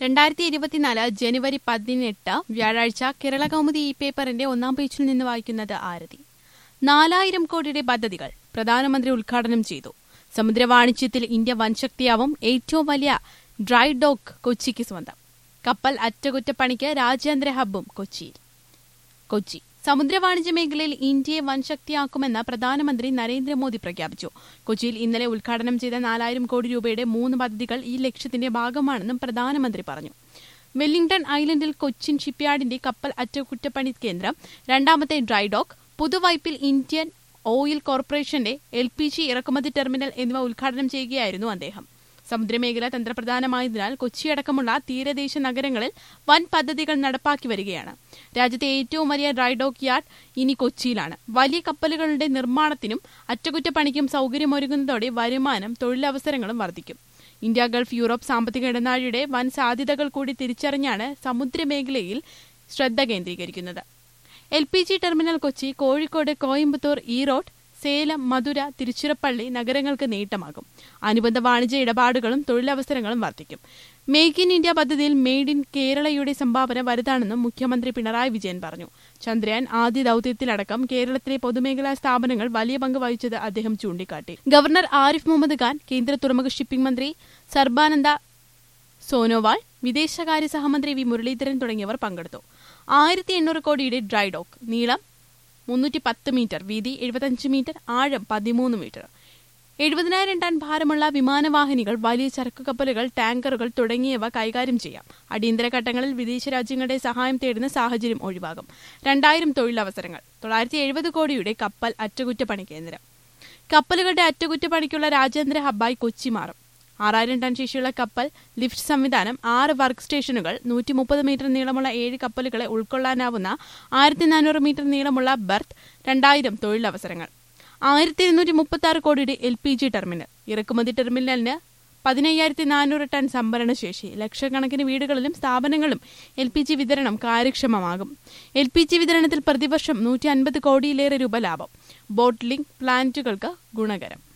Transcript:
രണ്ടായിരത്തി ഇരുപത്തിനാല് ജനുവരി പതിനെട്ട് വ്യാഴാഴ്ച കേരള കൗമുദി ഈ പേപ്പറിന്റെ ഒന്നാം പേജിൽ നിന്ന് വായിക്കുന്നത് ആരതി നാലായിരം കോടിയുടെ പദ്ധതികൾ പ്രധാനമന്ത്രി ഉദ്ഘാടനം ചെയ്തു സമുദ്ര വാണിജ്യത്തിൽ ഇന്ത്യ വൻശക്തിയാവും ഏറ്റവും വലിയ ഡ്രൈ ഡോക്ക് കൊച്ചിക്ക് സ്വന്തം കപ്പൽ അറ്റകുറ്റപ്പണിക്ക് രാജ്യാന്തര ഹബ്ബും കൊച്ചിയിൽ കൊച്ചി സമുദ്ര വാണിജ്യ മേഖലയിൽ ഇന്ത്യയെ വൻശക്തിയാക്കുമെന്ന് പ്രധാനമന്ത്രി നരേന്ദ്രമോദി പ്രഖ്യാപിച്ചു കൊച്ചിയിൽ ഇന്നലെ ഉദ്ഘാടനം ചെയ്ത നാലായിരം കോടി രൂപയുടെ മൂന്ന് പദ്ധതികൾ ഈ ലക്ഷ്യത്തിന്റെ ഭാഗമാണെന്നും പ്രധാനമന്ത്രി പറഞ്ഞു വെല്ലിംഗ്ടൺ ഐലൻഡിൽ കൊച്ചിൻ ഷിപ്പ്യാർഡിന്റെ കപ്പൽ അറ്റകുറ്റപ്പണി കേന്ദ്രം രണ്ടാമത്തെ ഡ്രൈ ഡോക്ക് പുതുവൈപ്പിൽ ഇന്ത്യൻ ഓയിൽ കോർപ്പറേഷന്റെ എൽ പി ജി ഇറക്കുമതി ടെർമിനൽ എന്നിവ ഉദ്ഘാടനം ചെയ്യുകയായിരുന്നു അദ്ദേഹം സമുദ്രമേഖല തന്ത്രപ്രധാനമായതിനാൽ കൊച്ചിയടക്കമുള്ള തീരദേശ നഗരങ്ങളിൽ വൻ പദ്ധതികൾ നടപ്പാക്കി വരികയാണ് രാജ്യത്തെ ഏറ്റവും വലിയ ഡ്രൈഡോക്ക് യാർഡ് ഇനി കൊച്ചിയിലാണ് വലിയ കപ്പലുകളുടെ നിർമ്മാണത്തിനും അറ്റകുറ്റപ്പണിക്കും സൗകര്യമൊരുങ്ങുന്നതോടെ വരുമാനം തൊഴിലവസരങ്ങളും വർദ്ധിക്കും ഇന്ത്യ ഗൾഫ് യൂറോപ്പ് സാമ്പത്തിക ഇടനാഴിയുടെ വൻ സാധ്യതകൾ കൂടി തിരിച്ചറിഞ്ഞാണ് സമുദ്രമേഖലയിൽ ശ്രദ്ധ കേന്ദ്രീകരിക്കുന്നത് L P G terminal Kochi Kozhikode Coimbatore Erode Salem Madurai Tiruchirappalli നഗരങ്ങൾക്ക് നേട്ടമാകും അനുബന്ധ വാണിജ്യ ഇടപാടുകളും തൊഴിലവസരങ്ങളും വർദ്ധിക്കും മേക്ക് ഇൻ ഇന്ത്യ പദ്ധതിയിൽ മെയ്ഡ് ഇൻ കേരളയുടെ സംഭാവന വലുതാണെന്നും മുഖ്യമന്ത്രി പിണറായി വിജയൻ പറഞ്ഞു ചന്ദ്രയാൻ ആദ്യ ദൌത്യത്തിലടക്കം കേരളത്തിലെ പൊതുമേഖലാ സ്ഥാപനങ്ങൾ വലിയ പങ്ക് വഹിച്ചത് അദ്ദേഹം ചൂണ്ടിക്കാട്ടി ഗവർണർ ആരിഫ് മുഹമ്മദ് ഖാൻ കേന്ദ്ര തുറമുഖ ഷിപ്പിംഗ് മന്ത്രി സർബാനന്ദ സോനോവാൾ വിദേശകാര്യ സഹമന്ത്രി വി മുരളീധരൻ തുടങ്ങിയവർ പങ്കെടുത്തു ആയിരത്തി എണ്ണൂറ് കോടിയുടെ ഡ്രൈ ഡോക്ക് നീളം മുന്നൂറ്റി പത്ത് മീറ്റർ വീതി എഴുപത്തഞ്ച് മീറ്റർ ആഴം പതിമൂന്ന് മീറ്റർ എഴുപതിനായിരം ടൺ ഭാരമുള്ള വിമാനവാഹിനികൾ വലിയ ചരക്കു കപ്പലുകൾ ടാങ്കറുകൾ തുടങ്ങിയവ കൈകാര്യം ചെയ്യാം അടിയന്തര ഘട്ടങ്ങളിൽ വിദേശ രാജ്യങ്ങളുടെ സഹായം തേടുന്ന സാഹചര്യം ഒഴിവാകും രണ്ടായിരം തൊഴിലവസരങ്ങൾ തൊള്ളായിരത്തി എഴുപത് കോടിയുടെ കപ്പൽ അറ്റകുറ്റപ്പണി കേന്ദ്രം കപ്പലുകളുടെ അറ്റകുറ്റപ്പണിക്കുള്ള രാജ്യാന്തര ഹബ്ബായി കൊച്ചി മാറും ആറായിരം ടൺ ശേഷിയുള്ള കപ്പൽ ലിഫ്റ്റ് സംവിധാനം ആറ് വർക്ക് സ്റ്റേഷനുകൾ നൂറ്റി മുപ്പത് മീറ്റർ നീളമുള്ള ഏഴ് കപ്പലുകളെ ഉൾക്കൊള്ളാനാവുന്ന ആയിരത്തി നാനൂറ് മീറ്റർ നീളമുള്ള ബർത്ത് രണ്ടായിരം തൊഴിലവസരങ്ങൾ ആയിരത്തി ഇരുന്നൂറ്റി മുപ്പത്തി ആറ് കോടിയുടെ എൽ പി ജി ടെർമിനൽ ഇറക്കുമതി ടെർമിനലിന് പതിനയ്യായിരത്തി നാനൂറ് ടൺ സംഭരണ ശേഷി ലക്ഷക്കണക്കിന് വീടുകളിലും സ്ഥാപനങ്ങളും എൽ പി ജി വിതരണം കാര്യക്ഷമമാകും എൽ പി ജി വിതരണത്തിൽ പ്രതിവർഷം നൂറ്റി അൻപത് കോടിയിലേറെ രൂപ ലാഭം ബോട്ട്ലിംഗ് പ്ലാന്റുകൾക്ക് ഗുണകരം